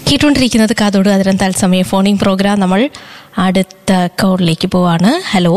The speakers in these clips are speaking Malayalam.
കേട്ടുകൊണ്ടിരിക്കുന്നത് കാതോട് അതിരം തത്സമയ ഫോണിംഗ് പ്രോഗ്രാം നമ്മൾ അടുത്ത കോളിലേക്ക് പോവാണ് ഹലോ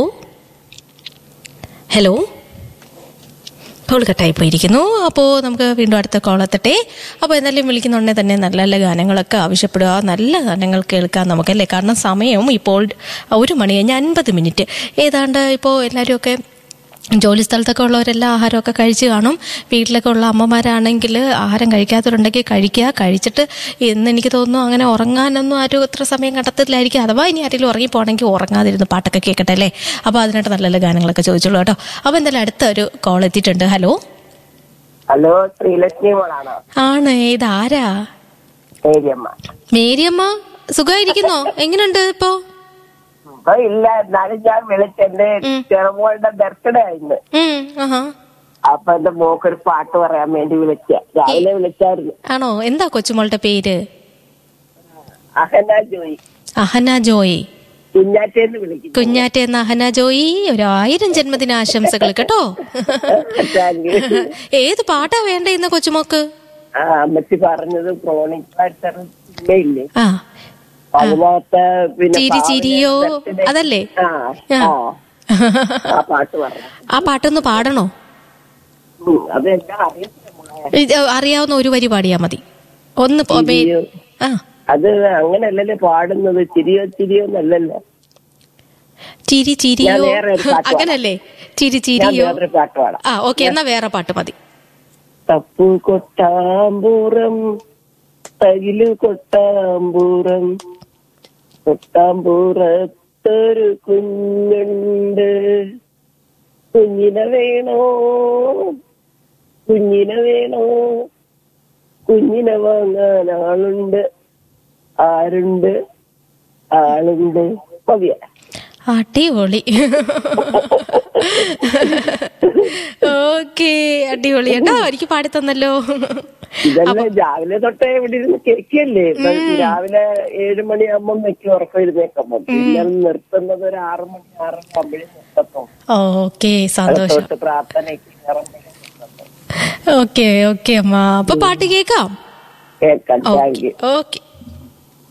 ഹലോ കോൾ കട്ടായി പോയിരിക്കുന്നു അപ്പോൾ നമുക്ക് വീണ്ടും അടുത്ത കോൾ എത്തട്ടെ അപ്പോൾ എന്തായാലും വിളിക്കുന്നുണ്ടെങ്കിൽ തന്നെ നല്ല നല്ല ഗാനങ്ങളൊക്കെ ആവശ്യപ്പെടുക നല്ല ഗാനങ്ങൾ കേൾക്കാം നമുക്കല്ലേ കാരണം സമയവും ഇപ്പോൾ ഒരു മണി കഴിഞ്ഞ് അൻപത് മിനിറ്റ് ഏതാണ്ട് ഇപ്പോൾ എല്ലാവരും ഒക്കെ ജോലി സ്ഥലത്തൊക്കെ ഉള്ളവരെല്ലാം ആഹാരമൊക്കെ കഴിച്ച് കാണും വീട്ടിലൊക്കെ ഉള്ള അമ്മമാരാണെങ്കിൽ ആഹാരം കഴിക്കാത്തവരുണ്ടെങ്കിൽ കഴിക്കുക കഴിച്ചിട്ട് ഇന്ന് എനിക്ക് തോന്നുന്നു അങ്ങനെ ഉറങ്ങാനൊന്നും ആരും എത്ര സമയം കണ്ടെത്തില്ലായിരിക്കും അഥവാ ഇനി ആരെങ്കിലും ഉറങ്ങിപ്പോണെങ്കിൽ ഉറങ്ങാതിരുന്ന് പാട്ടൊക്കെ കേൾക്കട്ടെ അല്ലേ അപ്പോൾ അതിനായിട്ട് നല്ല നല്ല ഗാനങ്ങളൊക്കെ ചോദിച്ചോളൂ കേട്ടോ അപ്പോൾ എന്തായാലും അടുത്ത ഒരു കോൾ എത്തിയിട്ടുണ്ട് ഹലോ ഹലോ ശ്രീലക്ഷ്മി മോളാണോ ആണ് ഇതാരാ ശരിയമ്മ മേരിയമ്മ സുഖമായിരിക്കുന്നോ എങ്ങനെയുണ്ട് ഇപ്പോ ഇപ്പൊ ഇല്ല എന്നാലും ഞാൻ വിളിച്ചെന്റെ ഉം. ചെറുമോളുടെ ബർത്ത്ഡേ ആയിരുന്നു ഉം, ആഹാ. അപ്പൊ എന്റെ മോക്കൊരു പാട്ട് പറയാൻ വേണ്ടി വിളിച്ച രാവിലെ വിളിച്ചായിരുന്നു ആണോ എന്താ കൊച്ചുമോളുടെ പേര് അഹന ജോയി അഹന ജോയി കുഞ്ഞാറ്റേന്ന് വിളിക്കുന്നു കുഞ്ഞാറ്റ എന്ന അഹന ജോയി ഒരു ആയിരം ജന്മദിന ആശംസകൾ കേട്ടോ Thank you. ഏത് പാട്ടാ വേണ്ട ഇന്ന് കൊച്ചുമോക്ക് ആ അമ്മച്ചി പറഞ്ഞത് ക്രോണിക് പാറ്റർ ഇല്ലേ ആ അതിനകത്ത് പിന്നെ ചിരി ചിരിയോ പാവയുടെ birthday. അതല്ലേ ആ ആ. ആ ആ പാട്ട് പറഞ്ഞു ആ പാട്ടൊന്ന് പാടണോ ഉം, അതെല്ലാം അറിയത്തില്ല മോളെ. ഇത് അറിയാവുന്ന ഒരു വരി പാടിയാ മതി ഒന്ന് പോ- മേ- ചിരിയോ. ആ അത് അങ്ങനല്ലല്ലേ പാടുന്നത് ചിരിയോ ചിരിയോ എന്നല്ലല്ലോ ചിരി ചിരിയോ ഞാൻ വേറെ ഒരു പാട്ട് പാടാം. അങ്ങനല്ലേ ചിരി ഞാൻ ചിരിയോ വേറൊരു പാട്ട് പാടാം ആ ഓക്കെ എന്നാ വേറെ പാട്ട് മതി തപ്പു കൊട്ടാമ്പൂറം തകിലു കൊട്ടാമ്പൂറം കൊട്ടാമ്പൂറത്തൊരു കുഞ്ഞുണ്ട് കുഞ്ഞിനെ വേണോ കുഞ്ഞിനെ വേണോ കുഞ്ഞിനെ വാങ്ങാൻ ആളുണ്ട് ആരുണ്ട് ആളുണ്ട് മതിയ അടിപൊളി ഓക്കെ അടിപൊളി കേട്ടോ എനിക്ക് പാടി തന്നല്ലോ ഇതെല്ലാം രാവിലെ തൊട്ടേ ഇവിടെ ഇരുന്ന് കേൾക്കല്ലേ ഇപ്പൊ രാവിലെ ഏഴ് മണിയാകുമ്പം വെക്കും ഉറക്കം ഇരുന്നേക്കുമ്പോ പിന്നെ നിർത്തുന്നത് ഒരു ആറ് മണി ആറര ആകുമ്പോഴേ നിർത്തത്തോ ഓക്കെ സന്തോഷം തൊട്ട് പ്രാർത്ഥനയ്ക്ക് കയറുമ്പോഴേ നിർത്തത്തോ ഓക്കെ ഓക്കെ അമ്മ അപ്പൊ പാട്ട് കേക്കാം കേൾക്കാം താങ്ക് യു ഓക്കെ